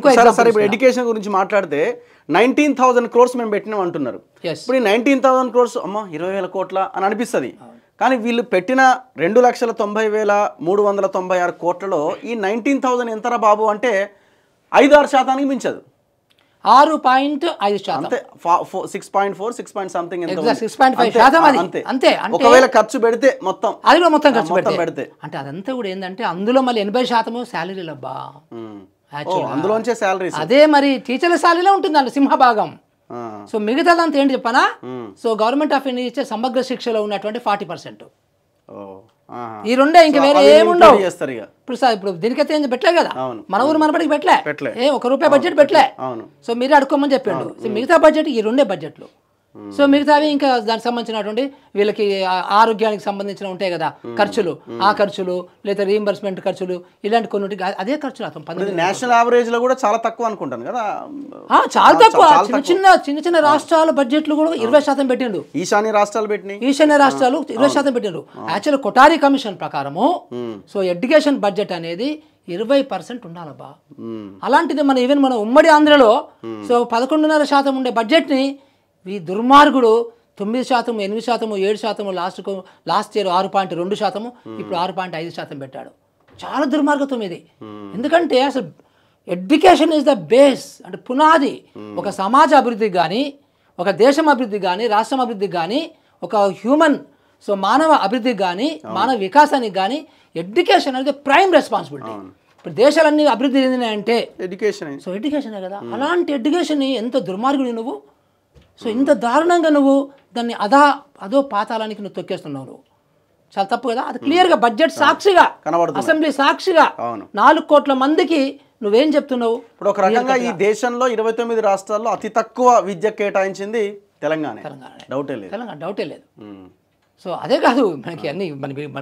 ఇంకో సరే example సరే ఇప్పుడు ఎడ్యుకేషన్ గురించి మాట్లాడితే నైన్టీన్ థౌసండ్ క్రోర్స్ మేము పెట్టినాం అంటున్నారు Yes. ఇప్పుడు ఈ నైన్టీన్ థౌసండ్ క్రోర్స్ అమ్మో ఇరవై వేల కోట్ల అని అనిపిస్తుంది కానీ వీళ్ళు పెట్టిన రెండు లక్షల తొంభై వేల మూడు వందల తొంభై ఆరు కోట్లలో ఈ నైన్టీన్ థౌసండ్ ఎంతరా బాబు అంటే ఐదు ఆరు శాతానికి మించదు ఆరు పాయింట్ ఐదు శాతం అంతే six point four six point something ఎంత Exact, ఉంది. 6.5 అంతే, శాతం అది. అంతే అంతే, అంటే- ఒకవేళ ఖర్చు పెడితే మొత్తం అది కూడా మొత్తం ఖర్చు మొత్తం పెడితే పెడితే. అంటే అదంతా కూడా ఏంటంటే అందులో మళ్ళీ ఎనభై శాతము శాలరీలు అబ్బా ఉమ్. ఓ, Actually గా. అందులోంచే శాలరీస్ అదే మరి టీచర్ల శాలరీలో ఉంటుంది అండి సింహభాగం సో మిగతాదంతా ఏంటి చెప్పనా సో గవర్నమెంట్ ఆఫ్ ఇండియా ఇచ్చే సమగ్ర శిక్షలో ఉన్నటువంటి ఫార్టీ పర్సెంట్ ఈ రెండే ఇంకా సో వేరే అవి ఏముండవు include చేస్తారు ఇక ఇప్పుడు సార్ ఇప్పుడు దీనికైతే ఏం పెట్టలే కదా అవును. మన ఊరు మనపడికి పెట్టలే పెట్టలే. ఏ ఒక రూపాయి బడ్జెట్ పెట్టలే అవును సో మీరే అడుక్కోమని చెప్పిండు సో మిగతా బడ్జెట్ ఈ రెండే బడ్జెట్లు సో మిగతావి ఇంకా దానికి సంబంధించినటువంటి వీళ్ళకి ఆ- ఆరోగ్యానికి సంబంధించిన ఉంటాయి కదా ఖర్చులు ఆ ఖర్చులు లేదా రీఎంబర్స్మెంట్ ఖర్చులు ఇలాంటి కొన్ని ఉంటాయి. అ- అదే ఖర్చులు అతను ఇప్పుడు పన్నెండు ఇది నేషనల్ యావరేజ్ లో కూడా చాలా తక్కువ అనుకుంటాను కదా ఆ, చాలా తక్కువ చాలా చిన్న చిన్న చిన్న చిన్న రాష్ట్రాల బడ్జెట్లు కూడా ఇరవై శాతం పెట్టిండు ఈశాన్య రాష్ట్రాలు పెట్టినాయి ఈశాన్య రాష్ట్రాలు ఇరవై శాతం పెట్టిండ్రు యాక్చువల్ కొటారి కమిషన్ ప్రకారము సో ఎడ్యుకేషన్ బడ్జెట్ అనేది ఇరవై పర్సెంట్ ఉండాలబ్బా మ్మ్. అలాంటిది మన ఈవెన్ మన ఉమ్మడి ఆంధ్రలో సో పదకొండున్నర శాతం ఉండే బడ్జెట్ని ఈ దుర్మార్గుడు తొమ్మిది శాతం ఎనిమిది శాతము ఏడు శాతము లాస్ట్కు లాస్ట్ ఇయర్ ఆరు పాయింట్ రెండు శాతము ఇప్పుడు ఆరు పాయింట్ ఐదు శాతం పెట్టాడు చాలా దుర్మార్గత్వం ఇది ఎందుకంటే అసలు ఎడ్యుకేషన్ ఇస్ ద బేస్ అంటే పునాది ఒక సమాజ అభివృద్ధికి కానీ ఒక దేశం అభివృద్ధికి కానీ రాష్ట్రం అభివృద్ధికి కానీ ఒక హ్యూమన్ సో మానవ అభివృద్ధికి కానీ మానవ వికాసానికి కానీ ఎడ్యుకేషన్ అనేది ప్రైమ్ రెస్పాన్సిబిలిటీ ఇప్పుడు దేశాలన్నీ అభివృద్ధి చెందినాయంటే ఎడ్యుకేషన్ సో ఎడ్యుకేషనే కదా అలాంటి ఎడ్యుకేషన్ని ఎంత దుర్మార్గుడి నువ్వు సో ఇంత దారుణంగా నువ్వు దాన్ని అదా అదో పాతాళానికి నువ్వు తొక్కేస్తున్నావు నువ్వు చాలా తప్పు కదా అది క్లియర్గా బడ్జెట్ సాక్షిగా కనబడుతుంది. అసెంబ్లీ సాక్షిగా అవును. నాలుగు కోట్ల మందికి నువ్వేం చెప్తున్నావు ఇప్పుడు ఒక రకంగా ఈ దేశంలో ఇరవై తొమ్మిది రాష్ట్రాల్లో అతి తక్కువ విద్య కేటాయించింది తెలంగాణ తెలంగాణ డౌటే లేదు తెలంగాణ డౌటే లేదు మ్మ్. సో అదే కాదు మనకి అన్ని మన